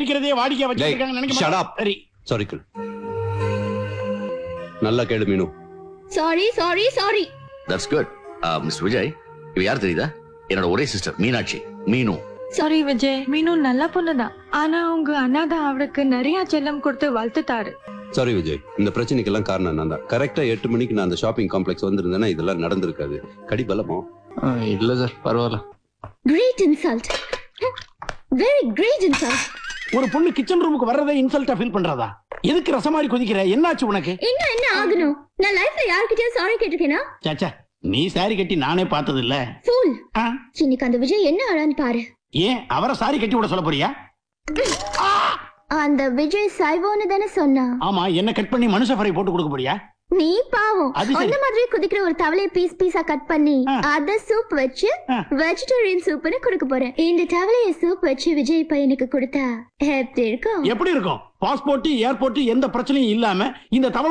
அடிக்கிறதே வாடிக்கை வச்சிருக்காங்க நினைக்க shut மாட்டேன். up. சரி சாரி கிள் நல்லா கேளு Meenu sorry sorry sorry that's good mister Vijay இவ யார் தெரியுதா என்னோட ஒரே சிஸ்டர் மீனாட்சி மீனு சாரி விஜய் மீனு நல்ல பொண்ணுதான் ஆனா உங்க அண்ணா தான் அவளுக்கு நிறைய செல்லம் கொடுத்து வளர்த்துட்டாரு சாரி விஜய் இந்த பிரச்சனைக்கெல்லாம் காரணம் நான் தான் கரெக்டா எட்டு மணிக்கு நான் அந்த ஷாப்பிங் காம்ப்ளெக்ஸ் வந்திருந்தேன்னா இதெல்லாம் நடந்திருக்காது கடி பலமோ இல்ல சார் பரவாயில்ல great insult very great insult ஒரு பொண்ணு கிச்சன் ரூமுக்கு வர்றதே இன்சல்ட்டா ஃபீல் பண்றதா எதுக்கு ரசமாரி கொதிக்கிற என்னாச்சு உனக்கு இன்னும் என்ன ஆகணும் நான் லைஃப்ல யார்கிட்டயும் சாரி கேட்டிருக்கேனா சாச்சா நீ சாரி கட்டி நானே பார்த்தது இல்ல ஃபூல் ஆ, இன்னைக்கு அந்த விஜய் என்ன ஆளான்னு பாரு ஏன் அவரை சாரி கட்டி விட சொல்ல போறியா அந்த விஜய் சைவோன்னு தானே சொன்னா ஆமா என்ன கட் பண்ணி மனுஷ ஃபரை போட்டு கொடுக்க போறியா நீ பாவம் அது சரி. அந்த மாதிரி குதிக்கிற ஒரு தவளையை பீஸ் பீஸா கட் பண்ணி ஆ. அத சூப் வச்சு ஆ. வெஜிடேரியன் சூப்னு கொடுக்க போறேன் இந்த தவளைய சூப் வச்சு விஜய் பையனுக்கு கொடுத்தா எப்படி இருக்கும் எப்படி இருக்கும் பாஸ்போர்ட் ஏர்போர்ட் எந்த பிரச்சனையும் இல்லாம இந்த தவளை